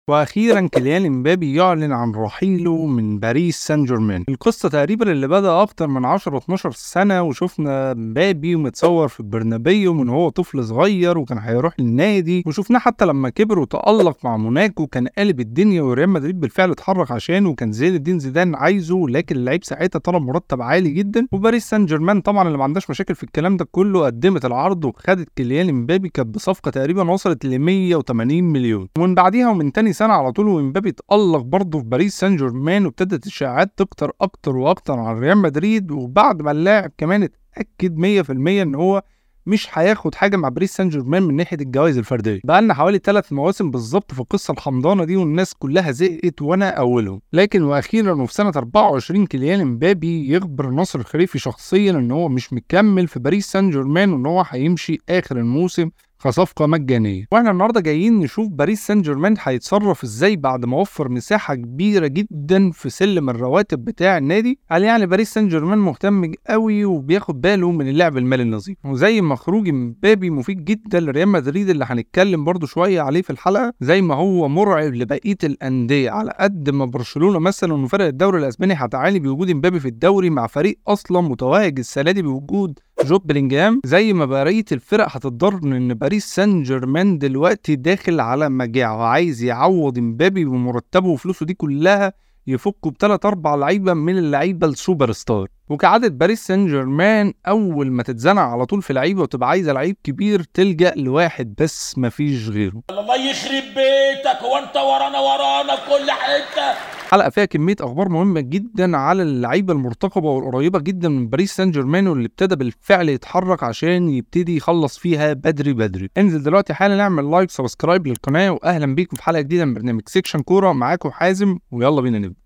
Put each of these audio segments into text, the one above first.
واخيرا كيليان امبابي يعلن عن رحيله من باريس سان جيرمان القصه تقريبا اللي بدا اكتر من 10 12 سنه وشفنا امبابي متصور في البرنابيو من هو طفل صغير وكان هيروح للنادي وشفناه حتى لما كبر وتالق مع موناكو كان قالب الدنيا وريال مدريد بالفعل اتحرك عشانه وكان زين الدين زيدان عايزه لكن اللعيب ساعتها طلب مرتب عالي جدا وباريس سان جيرمان طبعا اللي ما عندهاش مشاكل في الكلام ده كله قدمت العرض وخدت كيليان امبابي كانت بصفقه تقريبا وصلت ل 180 مليون ومن بعديها ومن تاني سنه على طول ومبابي اتألق برضه في باريس سان جيرمان وابتدت الشائعات تكتر اكتر واكتر عن ريال مدريد وبعد ما اللاعب كمان اتاكد 100% ان هو مش هياخد حاجه مع باريس سان جيرمان من ناحيه الجوائز الفرديه بقى لنا حوالي ثلاث مواسم بالظبط في القصه الحمضانه دي والناس كلها زهقت وانا اولهم لكن واخيرا وفي سنه 24 كيليان امبابي يخبر ناصر الخليفي شخصيا ان هو مش مكمل في باريس سان جيرمان وان هو هيمشي اخر الموسم كصفقة مجانية واحنا النهارده جايين نشوف باريس سان جيرمان هيتصرف ازاي بعد ما وفر مساحة كبيرة جدا في سلم الرواتب بتاع النادي قال يعني باريس سان جيرمان مهتم قوي وبياخد باله من اللعب المالي النظيف وزي ما خروج مبابي مفيد جدا لريال مدريد اللي هنتكلم برضو شوية عليه في الحلقة زي ما هو مرعب لبقية الأندية على قد ما برشلونة مثلا وفرق الدوري الأسباني هتعاني بوجود مبابي في الدوري مع فريق أصلا متوهج السنة دي بوجود جوب بلينجهام زي ما بقيه الفرق هتتضرر ان باريس سان جيرمان دلوقتي داخل على مجاعه وعايز يعوض امبابي بمرتبه وفلوسه دي كلها يفكوا بثلاث اربع لعيبه من اللعيبه السوبر ستار وكعادة باريس سان جيرمان أول ما تتزنق على طول في لعيبة وتبقى عايزة لعيب كبير تلجأ لواحد بس مفيش غيره الله يخرب بيتك هو انت ورانا ورانا في كل حته حلقه فيها كميه اخبار مهمه جدا على اللعيبه المرتقبه والقريبه جدا من باريس سان جيرمان واللي ابتدى بالفعل يتحرك عشان يبتدي يخلص فيها بدري بدري انزل دلوقتي حالا نعمل لايك سبسكرايب للقناه واهلا بيكم في حلقه جديده من برنامج سيكشن كوره معاكم حازم ويلا بينا نبدا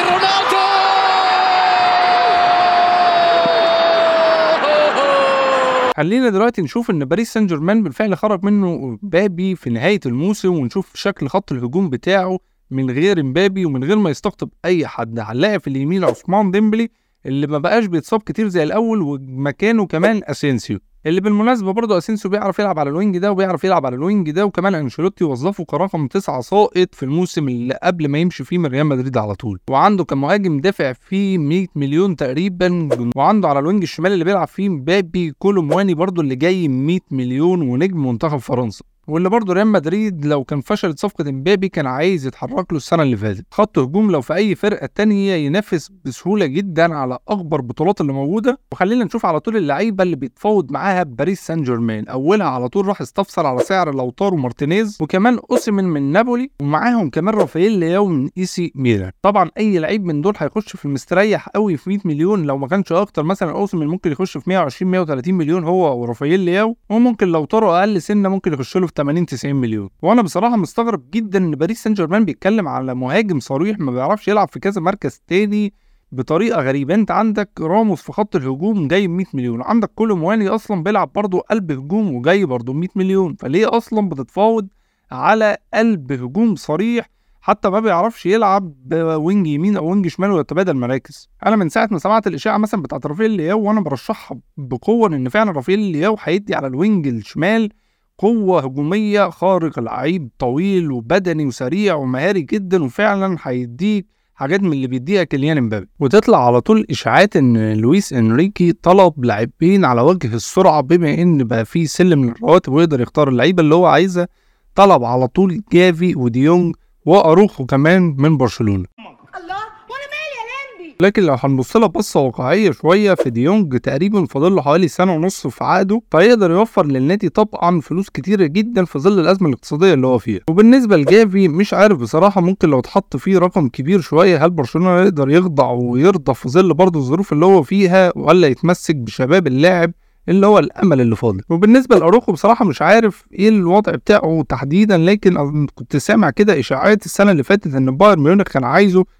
خلينا دلوقتي نشوف ان باريس سان جيرمان بالفعل خرج منه بابي في نهايه الموسم ونشوف شكل خط الهجوم بتاعه من غير امبابي ومن غير ما يستقطب اي حد هنلاقي في اليمين عثمان ديمبلي اللي ما بقاش بيتصاب كتير زي الاول ومكانه كمان اسينسيو اللي بالمناسبه برضه اسينسيو بيعرف يلعب على الوينج ده وبيعرف يلعب على الوينج ده وكمان انشيلوتي وظفه كرقم تسعة ساقط في الموسم اللي قبل ما يمشي فيه من ريال مدريد على طول وعنده كمهاجم دافع فيه 100 مليون تقريبا وعنده على الوينج الشمال اللي بيلعب فيه مبابي كولو مواني برضه اللي جاي 100 مليون ونجم منتخب فرنسا واللي برضه ريال مدريد لو كان فشلت صفقة امبابي كان عايز يتحرك له السنة اللي فاتت خط هجوم لو في أي فرقة تانية ينافس بسهولة جدا على أكبر بطولات اللي موجودة وخلينا نشوف على طول اللعيبة اللي بيتفاوض معاها باريس سان جيرمان أولها على طول راح استفسر على سعر لوتارو مارتينيز وكمان أوسيمن من نابولي ومعاهم كمان رافائيل لياو من إي سي ميلان طبعا أي لعيب من دول هيخش في المستريح قوي في 100 مليون لو ما كانش أكتر مثلا أوسيمن ممكن يخش في 120 130 مليون هو ورافائيل لياو وممكن لوتارو أقل سنة ممكن يخش له في 80 90 مليون وانا بصراحه مستغرب جدا ان باريس سان جيرمان بيتكلم على مهاجم صريح ما بيعرفش يلعب في كذا مركز تاني بطريقه غريبه انت عندك راموس في خط الهجوم جاي 100 مليون عندك كل مواني اصلا بيلعب برضه قلب هجوم وجاي برضه 100 مليون فليه اصلا بتتفاوض على قلب هجوم صريح حتى ما بيعرفش يلعب وينج يمين او وينج شمال ويتبادل مراكز انا من ساعه ما سمعت الاشاعه مثلا بتاعت رافائيل لياو وانا برشحها بقوه ان فعلا رافائيل لياو هيدي على الوينج الشمال قوة هجومية خارق لعيب طويل وبدني وسريع ومهاري جدا وفعلا هيديك حاجات من اللي بيديها كيليان امبابي وتطلع على طول اشاعات ان لويس انريكي طلب لاعبين على وجه السرعه بما ان بقى في سلم للرواتب ويقدر يختار اللعيبه اللي هو عايزها طلب على طول جافي وديونج واروخو كمان من برشلونه الله وانا مالي يا لمبي لكن لو هنبص لها بصه واقعيه شويه في ديونج تقريبا فاضل له حوالي سنه ونص في عقده فيقدر يوفر للنادي طبعا فلوس كتيره جدا في ظل الازمه الاقتصاديه اللي هو فيها وبالنسبه لجافي مش عارف بصراحه ممكن لو اتحط فيه رقم كبير شويه هل برشلونه يقدر يخضع ويرضى في ظل برضه الظروف اللي هو فيها ولا يتمسك بشباب اللاعب اللي هو الامل اللي فاضل وبالنسبه لاروخو بصراحه مش عارف ايه الوضع بتاعه تحديدا لكن كنت سامع كده اشاعات السنه اللي فاتت ان بايرن ميونخ كان عايزه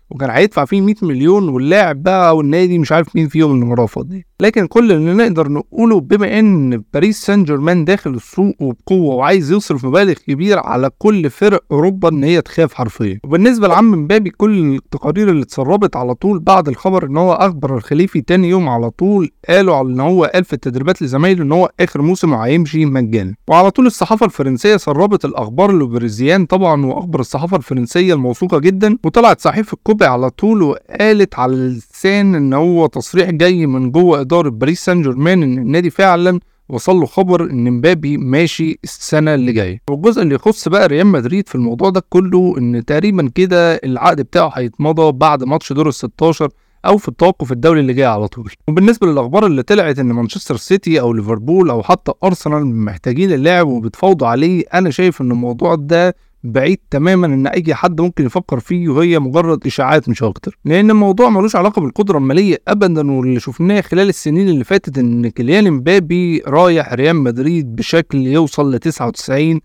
وكان هيدفع فيه 100 مليون واللاعب بقى والنادي مش عارف مين فيهم اللي مرافض دي لكن كل اللي نقدر نقوله بما ان باريس سان جيرمان داخل السوق وبقوه وعايز يصرف مبالغ كبيره على كل فرق اوروبا ان هي تخاف حرفيا وبالنسبه لعم مبابي كل التقارير اللي اتسربت على طول بعد الخبر ان هو اخبر الخليفي تاني يوم على طول قالوا على ان هو قال في التدريبات لزمايله ان هو اخر موسم هيمشي مجانا وعلى طول الصحافه الفرنسيه سربت الاخبار لوبريزيان طبعا واخبر الصحافه الفرنسيه الموثوقه جدا وطلعت صحيفه كوبي على طول وقالت على لسان ان هو تصريح جاي من جوه اداره باريس سان جيرمان ان النادي فعلا وصل له خبر ان مبابي ماشي السنه اللي جايه والجزء اللي يخص بقى ريال مدريد في الموضوع ده كله ان تقريبا كده العقد بتاعه هيتمضى بعد ماتش دور ال 16 او في التوقف الدولي اللي جاي على طول وبالنسبه للاخبار اللي طلعت ان مانشستر سيتي او ليفربول او حتى ارسنال محتاجين اللاعب وبتفاوضوا عليه انا شايف ان الموضوع ده بعيد تماما ان اي حد ممكن يفكر فيه وهي مجرد اشاعات مش اكتر لان الموضوع ملوش علاقه بالقدره الماليه ابدا واللي شفناه خلال السنين اللي فاتت ان كيليان امبابي رايح ريال مدريد بشكل يوصل ل 99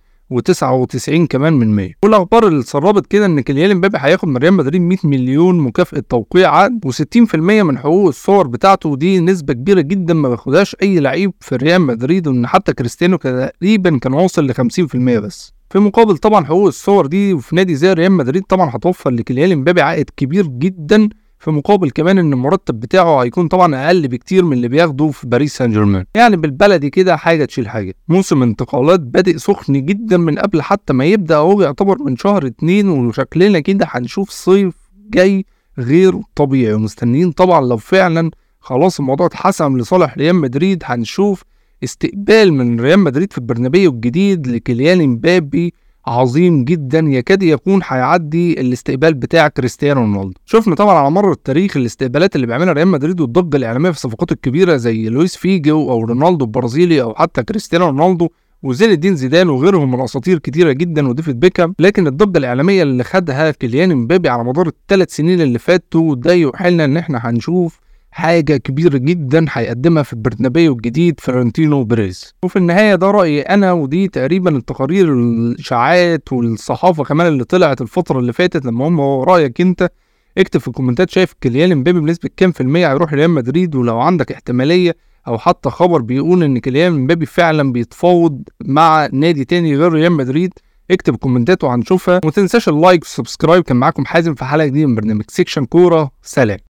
و99 كمان من 100 والاخبار اللي اتسربت كده ان كيليان امبابي هياخد من ريال مدريد 100 مليون مكافاه توقيع عقد و60% من حقوق الصور بتاعته ودي نسبه كبيره جدا ما بياخدهاش اي لعيب في ريال مدريد وان حتى كريستيانو تقريبا كان واصل ل 50% بس في مقابل طبعا حقوق الصور دي وفي نادي زي ريال مدريد طبعا هتوفر لكيليان امبابي عائد كبير جدا في مقابل كمان ان المرتب بتاعه هيكون طبعا اقل بكتير من اللي بياخده في باريس سان جيرمان يعني بالبلدي كده حاجه تشيل حاجه موسم انتقالات بادئ سخن جدا من قبل حتى ما يبدا هو يعتبر من شهر اتنين وشكلنا كده هنشوف صيف جاي غير طبيعي ومستنيين طبعا لو فعلا خلاص الموضوع اتحسم لصالح ريال مدريد هنشوف استقبال من ريال مدريد في البرنابيو الجديد لكيليان امبابي عظيم جدا يكاد يكون هيعدي الاستقبال بتاع كريستيانو رونالدو شفنا طبعا على مر التاريخ الاستقبالات اللي بيعملها ريال مدريد والضجه الاعلاميه في الصفقات الكبيره زي لويس فيجو او رونالدو البرازيلي او حتى كريستيانو رونالدو وزين الدين زيدان وغيرهم من اساطير كتيره جدا وديفيد بيكهام لكن الضجه الاعلاميه اللي خدها كيليان امبابي على مدار الثلاث سنين اللي فاتوا ده يوحلنا ان احنا هنشوف حاجة كبيرة جدا هيقدمها في البرنابيو الجديد فرنتينو بريز وفي النهاية ده رأيي أنا ودي تقريبا التقارير الإشاعات والصحافة كمان اللي طلعت الفترة اللي فاتت لما هم هو رأيك أنت اكتب في الكومنتات شايف كيليان امبابي بنسبة كام في المية هيروح ريال مدريد ولو عندك احتمالية أو حتى خبر بيقول إن كيليان امبابي فعلا بيتفاوض مع نادي تاني غير ريال مدريد اكتب كومنتات وهنشوفها وما تنساش اللايك والسبسكرايب كان معاكم حازم في حلقة جديدة من برنامج سيكشن كورة سلام